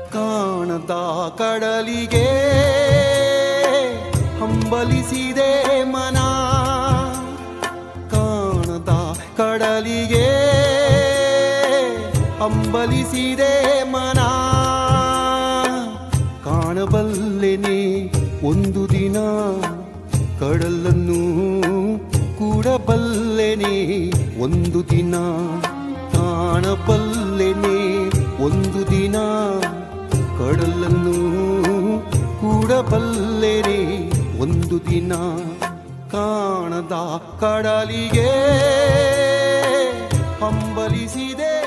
ಕಾಣದ ಕಡಲಿಗೆ ಹಂಬಲಿಸಿದೆ ಮನ ಕಾಣದ ಕಡಲಿಗೆ ಹಂಬಲಿಸಿದೆ ಮನ ಕಾಣಬಲ್ಲೆನೆ ಒಂದು ದಿನ ಕಡಲನ್ನು ಕೂಡಬಲ್ಲೆನೆ ಒಂದು ದಿನ ಕಾಣಬಲ್ಲೆನೆ ಒಂದು ದಿನ ಕಡಲನ್ನು ಕೂಡಬಲ್ಲೆನೆ ಒಂದು ದಿನ ಕಾಣದ ಕಡಲಿಗೆ ಹಂಬಲಿಸಿದೆ